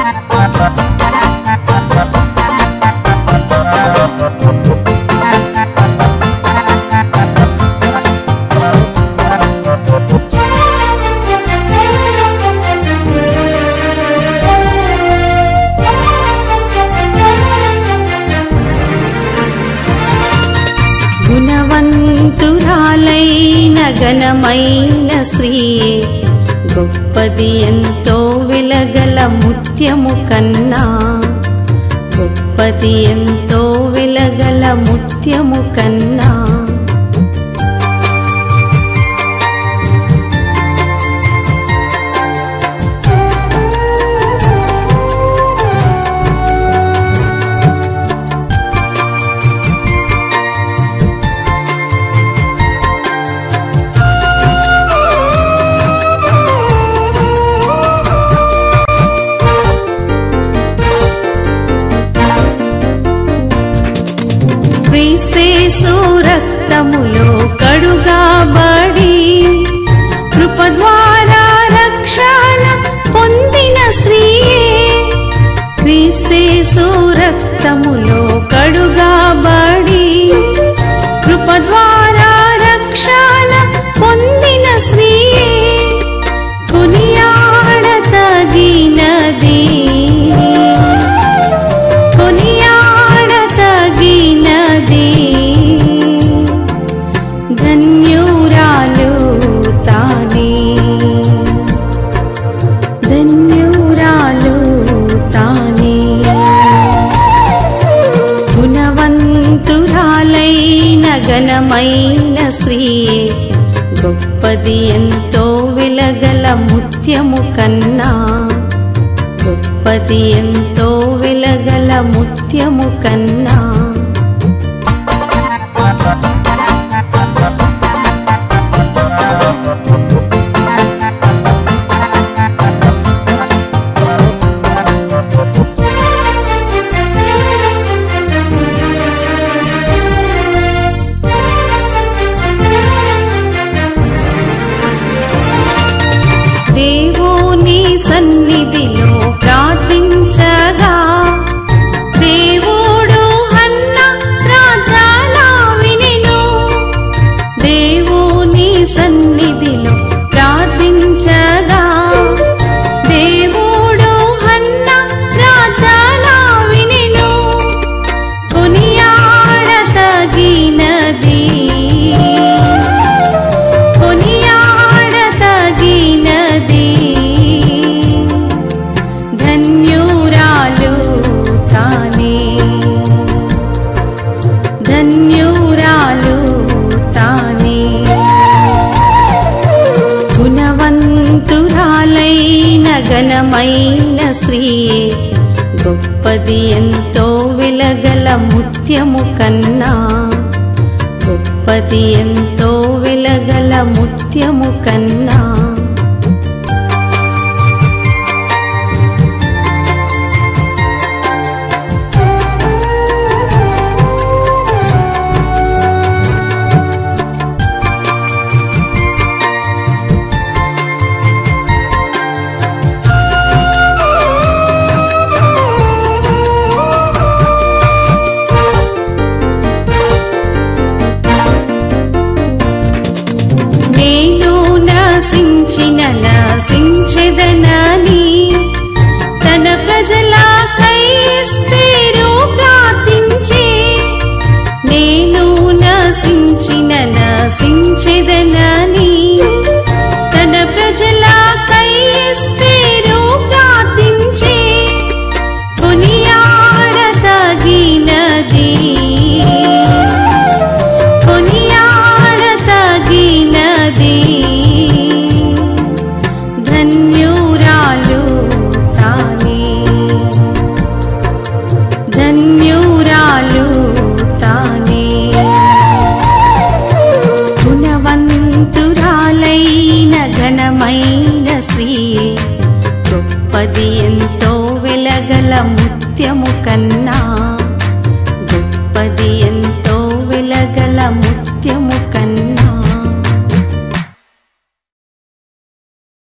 గుణవంతురాలైన ఘనమైన స్త్రీయే గొప్పది ఎంతో వెలగల ముత్యము కన్నా గొప్పది ఎంతో వెలగల ముత్యము కన్నా క్రీస్తేసు రక్తములో కడుగాబడి కృప ద్వారా రక్షణ పొందిన స్త్రీయే క్రీస్తేసు రక్తములో కడుగాబడి కృప ద్వారా రక్షణ పొందిన స్త్రీయే కొనియాడతగినది కొనియాడతగినది ధన్యురాలు తానే ధన్యురాలు తానే గుణవంతురాలైన ఘనమైన స్త్రీయే గొప్పది ఎంతో వెలగల ముత్యము కన్నా గొప్పది ఎంతో వెలగల ముత్యము కన్నా దేవుని సన్నిధిలో ప్రార్థించగా దేవుడు హన్న ప్రార్థన వినెను దేవుని సన్నిధిలో ప్రార్థించగా దేవుడు హన్న ప్రార్థన వినెను కొనియాడతగినది కొనియాడతగినది ధన్యురాలు తానే ధన్యురాలు తానే గుణవంతురాలైన ఘనమైన స్త్రీయే గొప్పది ఎంతో వెలగల ముత్యము కన్నా గొప్పది ఎంతో వెలగల ముత్యము కన్నా నేను నశించిన నశించెదనని తన ప్రజల క్రైస్తేరు ప్రార్థించే నేను నశించిన నశించెదనని తన ప్రజల క్రైస్తేరు ప్రార్థించే కొనియాడతగినది కొనియాడతగినది ధన్యురాలు తానే ధన్యురాలు తానే గుణవంతురాలైన ఘనమైన స్త్రీయే గొప్పది ఎంతో వెలగల ముత్యము కన్నా